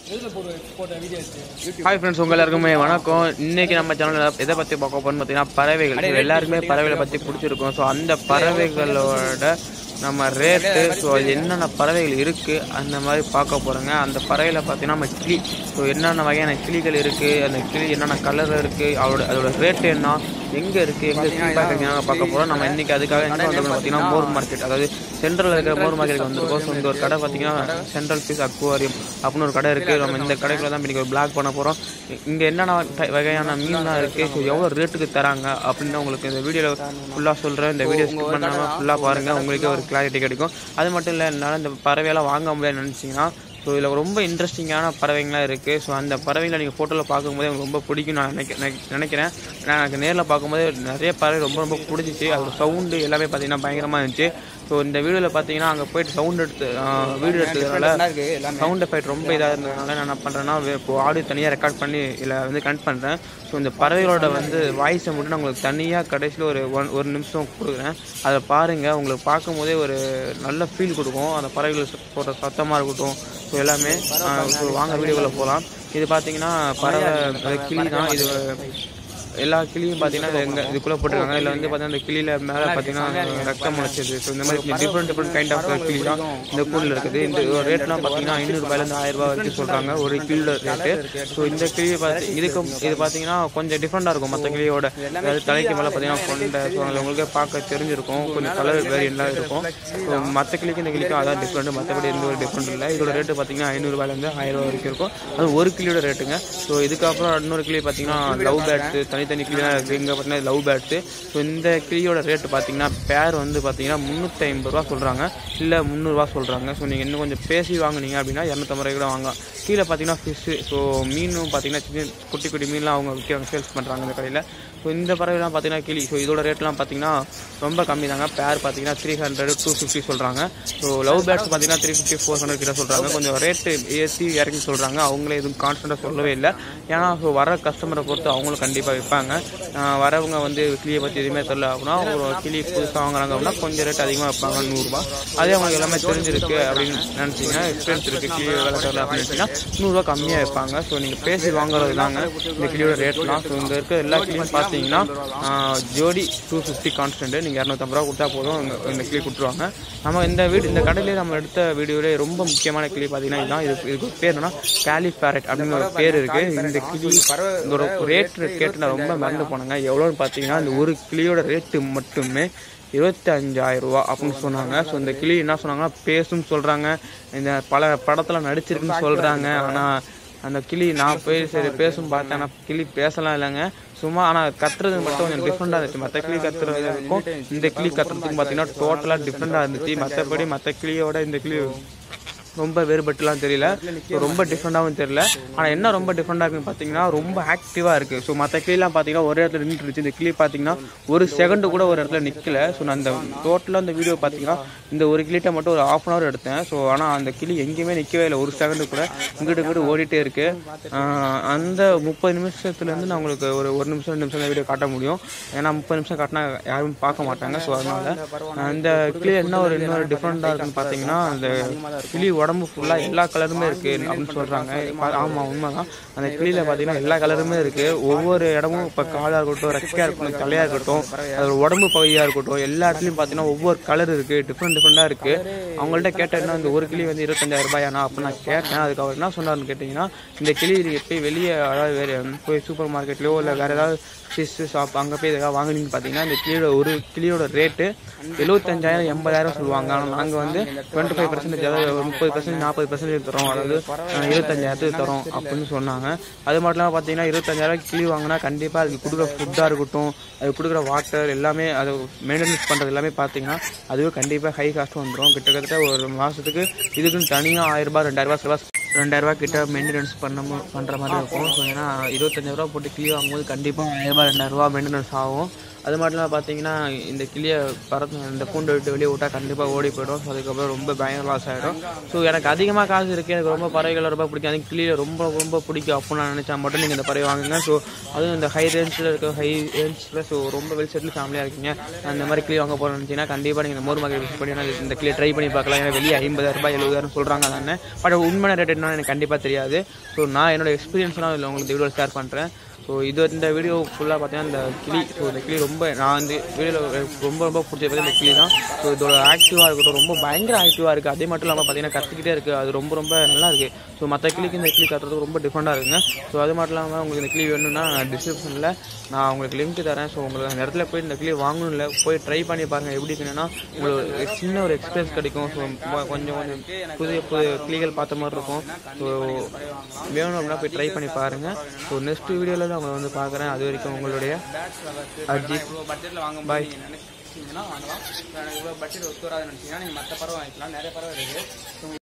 Hi friends உங்க எல்லாருக்குமே வணக்கம் இன்னைக்கு நம்ம சேனலில் எதை பற்றி பார்க்க போறோம்னு பார்த்தீங்கன்னா பறவைகள் So, எல்லாருக்குமே பறவைகளை பற்றி பிடிச்சிருக்கும் ஸோ அந்த பறவைகளோட நம்ம ரேட்டு ஸோ அது என்னென்ன பறவைகள் இருக்குது அந்த மாதிரி பார்க்க போகிறோங்க அந்த பறவைகளை பார்த்தீங்கன்னா நம்ம கிளி ஸோ என்னென்ன வகையான கிளிகள் இருக்குது அந்த கிளி என்னென்ன கலர் இருக்குது அதோட அதோட ரேட்டு என்ன எங்கே இருக்குது எங்கே சீப்பாக இருக்குங்க பார்க்க போகிறோம் நம்ம இன்னைக்கு அதுக்காக என்ன பண்ணுறோம் பார்த்தீங்கன்னா மோர் மார்க்கெட் அதாவது சென்ட்ரலில் இருக்கிற மோர் மார்க்கெட் வந்திருக்கோம் ஸோ இந்த ஒரு கடை பார்த்தீங்கன்னா சென்ட்ரல் ஃபிஷ் அக்வாரியம் அப்படின்னு ஒரு கடை இருக்குது நம்ம இந்த கடைக்குள்ள தான் இன்னைக்கு ஒரு பிளாக் பண்ண போகிறோம் இங்கே என்னென்ன ட- வகையான மீன்லாம் இருக்குது ஸோ எவ்வளோ ரேட்டுக்கு தராங்க அப்படின்னு உங்களுக்கு இந்த வீடியோவில் ஃபுல்லாக சொல்கிறேன் இந்த வீடியோ ஸ்கிப் பண்ணாமல் ஃபுல்லாக பாருங்கள் உங்களுக்கே ஒரு கிளாரிட்டி கிடைக்கும் அது மட்டும் இல்லை என்னால் இந்த பறவையெல்லாம் வாங்க முடியாதுன்னு நினச்சிங்கன்னா ஸோ இதில் ரொம்ப இன்ட்ரெஸ்டிங்கான பறவைங்களாம் இருக்குது ஸோ அந்த பறவைங்களை நீங்கள் ஃபோட்டோவில் பார்க்கும்போது எனக்கு ரொம்ப பிடிக்கும் நான் நினைக்க நினை- நினைக்கிறேன் நான் எனக்கு நேரில் பார்க்கும்போது நிறைய பறவை ரொம்ப ரொம்ப பிடிச்சிச்சு அதோட சவுண்டு எல்லாமே பார்த்தீங்கன்னா பயங்கரமாக இருந்துச்சு ஸோ இந்த வீடியோவில் பார்த்தீங்கன்னா அங்கே போயிட்டு சவுண்ட் எடுத்து வீடியோ எடுத்ததுனால சவுண்ட் எஃபெக்ட் ரொம்ப இதாக இருந்ததுனால நான் என்ன பண்ணுறேன்னா இப்போ ஆடியோ தனியாக ரெக்கார்ட் பண்ணி இதில் வந்து கனெக்ட் பண்ணுறேன் ஸோ இந்த பறவைகளோட வந்து வாய்ஸை மட்டும் நான் உங்களுக்கு தனியாக கடைசியில் ஒரு ஒன் ஒரு நிமிஷம் கொடுக்குறேன் அதை பாருங்கள் உங்களுக்கு பார்க்கும்போதே ஒரு நல்ல ஃபீல் கொடுக்கும் அந்த பறவைகள் ச- போடுற சத்தமாக இருக்கட்டும் ஸோ எல்லாமே ஆஹ் so வாங்க வீடியோக்குள்ளே போகலாம் இது பார்த்தீங்கன்னா பறவை அது கிளி தான் இது எல்லா கிளியும் பார்த்தீங்கன்னா இது எங்க இதுக்குள்ளே போட்டிருக்காங்க இதில் வந்து பார்த்தீங்கன்னா இந்த கிளியில் மேலே பார்த்தீங்கன்னா ரத்தம் முளைச்சது ஸோ இந்த மாதிரி டிஃப்ரெண்ட் டிஃப்ரெண்ட் கைண்ட் ஆஃப் கிளி தான் இந்த கூண்டில் இருக்குது இந்த ரேட்லாம் பார்த்தீங்கன்னா ஐநூறுபாயிலேருந்து ஆயிரம் ரூபாய் வரைக்கும் சொல்கிறாங்க ஒரு கிளியோட ரேட்டு ஸோ இந்த கிளியை பார்த்து இதுக்கு இது பார்த்தீங்கன்னா கொஞ்சம் டிஃப்ரெண்ட்டாக இருக்கும் மற்ற கிளியோட அதாவது தலைக்கு மேலே பார்த்தீங்கன்னா கொண்டை ஸோ அதில் உங்களுக்கே பார்க்க தெரிஞ்சிருக்கும் கொஞ்சம் கலர் வேரியன்ட்லாம் இருக்கும் ஸோ மற்ற கிளிக்கு இந்த கிளிக்கும் அதான் டிஃப்ரெண்ட் மற்றபடி எந்த ஒரு டிஃப்ரெண்ட் இல்லை இதோட ரேட்டு பார்த்தீங்கன்னா ஐநூறுபாயிலேருந்து ஆயிரம் ரூபாய் வரைக்கும் இருக்கும் அது ஒரு கிளியோட ரேட்டுங்க ஸோ இதுக்கப்புறம் இன்னொரு கிளி பார்த்தீங்கன்னா லவ் பேட்ஸு தனித்தனி கிளியாக இருக்குது இங்கே பார்த்தீங்கன்னா லவ் பேட்ஸு ஸோ இந்த கிளியோட ரேட்டு பார்த்தீங்கன்னா பேர் வந்து பார்த்தீங்கன்னா முந்நூற்றி ஐம்பது ரூபா சொல்கிறாங்க இல்லை முந்நூறுரூவா சொல்கிறாங்க ஸோ நீங்கள் இன்னும் கொஞ்சம் பேசி வாங்குனீங்க அப்படின்னா இரநூத்தம்பது ரூபாய் கூட வாங்கலாம் கீழே பார்த்தீங்கன்னா ஃபிஷ்ஷு ஸோ மீனும் பார்த்தீங்கன்னா சின்ன குட்டி குட்டி மீன்லாம் அவங்க விற்கிறாங்க சேல்ஸ் பண்ணுறாங்க இந்த கடையில் ஸோ இந்த பறவைலாம் பார்த்தீங்கன்னா கிளி ஸோ இதோட ரேட்லாம் பார்த்தீங்கன்னா ரொம்ப கம்மி தாங்க பேர் பார்த்தீங்கன்னா த்ரீ ஹண்ட்ரட் டூ ஃபிஃப்டி சொல்கிறாங்க ஸோ லவ் பேட்ஸ் பார்த்தீங்கன்னா த்ரீ ஃபிஃப்டி ஃபோர் ஹண்ட்ரட் கிட்ட சொல்கிறாங்க கொஞ்சம் ரேட்டு ஏற்றி இறக்கி சொல்கிறாங்க அவங்களே எதுவும் கான்ஸ்டண்ட்டாக சொல்லவே இல்லை ஏன்னா ஸோ வர கஸ்டமரை பொறுத்து அவங்களும் கண்டிப்பாக விற்பாங்க ஆஹ் வரவங்க வந்து கிளியை பற்றி எதுவுமே தெரியல அப்படின்னா ஒரு கிளி புதுசாக வாங்குறாங்க அப்படின்னா கொஞ்சம் ரேட் அதிகமாக வைப்பாங்க நூறுரூபா அதே அவங்களுக்கு எல்லாமே தெரிஞ்சிருக்கு அப்படின்னு நினச்சிங்கன்னா எக்ஸ்பீரியன்ஸ் இருக்குது கிளி வேலை தெரியல அப்படின்னு நினச்சிங்கன்னா நூறுரூவா கம்மியாக வைப்பாங்க ஸோ நீங்கள் பேசி வாங்குறது தாங்க இந்த கிளியோட ரேட்லாம் ஸோ இங்கே இருக்க எல்லா கிளியும் பார்த்தீங்கன்னா ஆஹ் ஜோடி டூ ஃபிஃப்டி கான்ஸ்டன்ட் நீங்கள் இரநூத்தம்பது ரூபா கொடுத்தா போதும் இந்த- இந்த கிளி கொடுத்துருவாங்க நம்ம இந்த வீடு இந்த கடையிலே நம்ம எடுத்த வீடியோவிலே ரொம்ப முக்கியமான கிளி பார்த்தீங்கன்னா இதுதான் இது இதுக்கு ஒரு பேர் என்னன்னா கேலி பேரட் அப்படின்னு ஒரு பேர் இருக்கு இந்த கிளி இதோட ரேட் கேட்டு நான் ரொம்ப மறந்து போனேங்க எவ்வளோன்னு பார்த்தீங்கன்னா இந்த ஒரு கிளியோட ரேட்டு மட்டுமே இருபத்தி அஞ்சாயிரம் ரூபா அப்படின்னு சொன்னாங்க ஸோ இந்த கிளி என்ன சொன்னாங்கன்னா பேசும் சொல்கிறாங்க இந்த பல படத்தில் நடிச்சிருக்குன்னு சொல்கிறாங்க ஆனால் அந்த கிளி நான் போய் சரி பேசும் பார்த்தேன் ஆனால் கிளி பேசலாம் இல்லைங்க சும்மா ஆனால் கத்துறது மட்டும் கொஞ்சம் டிஃப்ரெண்டாக இருந்துச்சு மற்ற கிளி கத்துறதுக்கும் இந்த கிளி கத்துறதுக்கும் பார்த்தீங்கன்னா டோட்டலாக டிஃப்ரெண்டாக இருந்துச்சு மற்றபடி மற்ற கிளியோட இந்த கிளி ரொம்ப வேறுபட்டுலாம் தெரியல ஸோ ரொம்ப டிஃப்ரெண்டாகவும் தெரியல ஆனால் என்ன ரொம்ப டிஃப்ரெண்டாக இருக்குன்னு பார்த்தீங்கன்னா ரொம்ப ஆக்டிவாக இருக்குது ஸோ மற்ற கிளிலாம் பார்த்தீங்கன்னா ஒரே இடத்துல நின்றுருச்சு இந்த கிளி பார்த்தீங்கன்னா ஒரு செகண்டு கூட ஒரு இடத்துல நிற்கல ஸோ நான் அந்த டோட்டலாக அந்த வீடியோ பார்த்தீங்கன்னா இந்த ஒரு கிளிட்ட மட்டும் ஒரு ஆஃப் அன் ஹவர் எடுத்தேன் ஸோ ஆனால் அந்த கிளி எங்கேயுமே நிற்கவே இல்லை ஒரு செகண்டு கூட இங்கிட்டு இங்கிட்டு ஓடிட்டே இருக்கு ஆஹ் அந்த முப்பது நிமிஷத்துலேருந்து நான் உங்களுக்கு ஒரு ஒரு நிமிஷம் ரெண்டு நிமிஷம் வீடியோ காட்ட முடியும் ஏன்னா முப்பது நிமிஷம் காட்டினா யாரும் பார்க்க மாட்டாங்க ஸோ அதனால அந்த கிளி என்ன ஒரு இன்னொரு டிஃப்ரெண்ட்டாக இருக்குன்னு பார்த்தீங்கன்னா அந்த கிளி உடம்பு ஃபுல்லாக எல்லா கலருமே இருக்கு அப்படின்னு சொல்கிறாங்க ஆமாம் உண்மைதான் அந்த கிளியில் பார்த்தீங்கன்னா எல்லா கலருமே இருக்கு ஒவ்வொரு இடமும் இப்போ காலாக இருக்கட்டும் ரெக்கையாக இருக்கட்டும் தலையாக இருக்கட்டும் அதோட உடம்பு பகுதியாக இருக்கட்டும் எல்லா இடத்துலையும் பார்த்தீங்கன்னா ஒவ்வொரு கலர் இருக்கு டிஃப்ரெண்ட் டிஃப்ரெண்டாக இருக்கு அவங்கள்ட்ட கேட்டேன்னா இந்த ஒரு கிளி வந்து இருபத்தஞ்சாயிரம் ரூபாயாண்ணா அப்போ நான் கேட்டேன் அதுக்கு அவர் என்ன சொன்னார்னு கேட்டிங்கன்னா இந்த கிளி போய் வெளியே அதாவது வேறு போய் சூப்பர் மார்க்கெட்லையோ இல்லை வேறு ஏதாவது ஃபிஷ் ஷாப் அங்கே போய் எதாவது வாங்குனீங்கன்னு பார்த்தீங்கன்னா இந்த கிளியோட ஒரு கிளியோட ரேட்டு எழுபத்தஞ்சாயிரம் எண்பதாயிரம் சொல்லுவாங்க ஆனால் நாங்கள் வந்து டுவெண்ட்டி ஃபைவ் பர்சன்டேஜ் அதாவது ஒரு முப்பது பர்சன்ட் நாற்பது பர்சன்டேஜ் தரோம் அதாவது அஹ், இருபத்தஞ்சாயிரத்துக்கு தரோம் அப்படின்னு சொன்னாங்க அது மட்டும் இல்லாமல் பார்த்தீங்கன்னா இருபத்தஞ்சாயிரம் கிளி வாங்கினா கண்டிப்பாக அதுக்கு கொடுக்குற ஃபுட்டாக இருக்கட்டும் அது கொடுக்குற வாட்டர் எல்லாமே அது மெயின்டெனன்ஸ் பண்ணுறது எல்லாமே பார்த்தீங்கன்னா அதுவே கண்டிப்பாக ஹை காஸ்ட் வந்துடும் கிட்டத்தட்ட ஒரு மாதத்துக்கு இதுக்குன்னு தனியாக ஆயிரம் ரூபாய் ரெண்டாயிரம் ரூபாய் ரெண்டாயிரம் ரூபாய் கிட்ட மெயின்டெனன்ஸ் பண்ண மு- பண்ற மாதிரி இருக்கும் ஸோ ஏன்னா இருபத்தஞ்சாயிரம் ரூபா போட்டு கிளி வாங்கும்போது கண்டிப்பாக ஆயிரம் ரூபாய் ரெண்டாயிரம் ரூபாய் மெயின்டெனன்ஸ் ஆகும் அது மட்டும் இல்லாமல் பார்த்தீங்கன்னா இந்த கிளியை பறந்து இந்த கூண்டை விட்டு வெளியே விட்டால் கண்டிப்பாக ஓடி போயிடும் ஸோ அதுக்கப்புறம் ரொம்ப பயங்கர லாஸ் ஆகிடும் ஸோ எனக்கு அதிகமாக காசு இருக்குது எனக்கு ரொம்ப பறவைகள் ரொம்ப பிடிக்கும் அது கிளியை ரொம்ப ரொம்ப பிடிக்கும் அப்படின்னு நான் நினச்சா மட்டும் நீங்கள் இந்த பறவை வாங்குங்க ஸோ அதுவும் இந்த ஹை ரேஞ்சில் இருக்க ஹை ரேஞ்சில் ஸோ ரொம்ப வெல் செட்டில் ஃபேமிலியாக இருக்கீங்க அந்த மாதிரி கிளி வாங்க போகிறோம்னு நினச்சிங்கன்னா கண்டிப்பாக நீங்கள் மோர் மார்க்கெட் விசிட் பண்ணி நான் இந்த கிளியை ட்ரை பண்ணி பார்க்கலாம் ஏன்னா வெளியே ஐம்பதாயிரம் ரூபாய் எழுபதாயிரம் சொல்கிறாங்க தானே பட் உண்மையான ரேட் என்ன என்னன்னு எனக்கு கண்டிப்பாக தெரியாது ஸோ நான் என்னோட எக்ஸ்பீரியன்ஸ்லாம் இதில் உங்களுக்கு வீடியோ ஷேர் பண்ணுறேன் ஸோ இது இந்த வீடியோ ஃபுல்லாக பார்த்தீங்கன்னா இந்த கிளி ஸோ இந்த கிளி ரொம்ப நான் வந்து வீடியோவில் ரொம்ப ரொம்ப பிடிச்சது இந்த கிளி தான் ஸோ இதோட ஆக்டிவாக இருக்கட்டும் ரொம்ப பயங்கர ஆக்டிவாக இருக்குது அதே மட்டும் இல்லாமல் பார்த்தீங்கன்னா கற்றுக்கிட்டே இருக்குது அது ரொம்ப ரொம்ப நல்லா இருக்குது ஸோ மற்ற கிளிக்கு இந்த கிளி கட்டுறது ரொம்ப டிஃப்ரெண்ட்டாக இருக்குங்க ஸோ அது மட்டும் இல்லாமல் உங்களுக்கு இந்த கிளி வேணும்னா நான் டிஸ்கிரிப்ஷனில் நான் உங்களுக்கு லிங்க் தரேன் ஸோ உங்களுக்கு அந்த இடத்துல போய் இந்த கிளி வாங்கணும் இல்லை போய் ட்ரை பண்ணி பாருங்கள் எப்படி இருக்குன்னா உங்களுக்கு ஒரு சின்ன ஒரு எக்ஸ்பீரியன்ஸ் கிடைக்கும் ஸோ கொஞ்சம் கொஞ்சம் புதிய புதிய கிளிகள் பார்த்த மாதிரி இருக்கும் ஸோ வேணும் அப்படின்னா போய் ட்ரை பண்ணி பாருங்கள் ஸோ நெக்ஸ்ட் வீடியோவில் தான் உங்களை வந்து பார்க்குறேன் அது வரைக்கும் உங்களுடைய அஜித் இவ்வளோ பட்ஜெட்டில் வாங்க Bye. முடியும் நீங்கள் நினைச்சீங்கன்னா வாங்கலாம் எனக்கு இவ்வளோ பட்ஜெட் ஒத்து வராதுன்னு நினச்சிங்கன்னா நீங்கள் மற்ற பறவை வாங்கிக்கலாம் நிறைய பறவை இருக்குது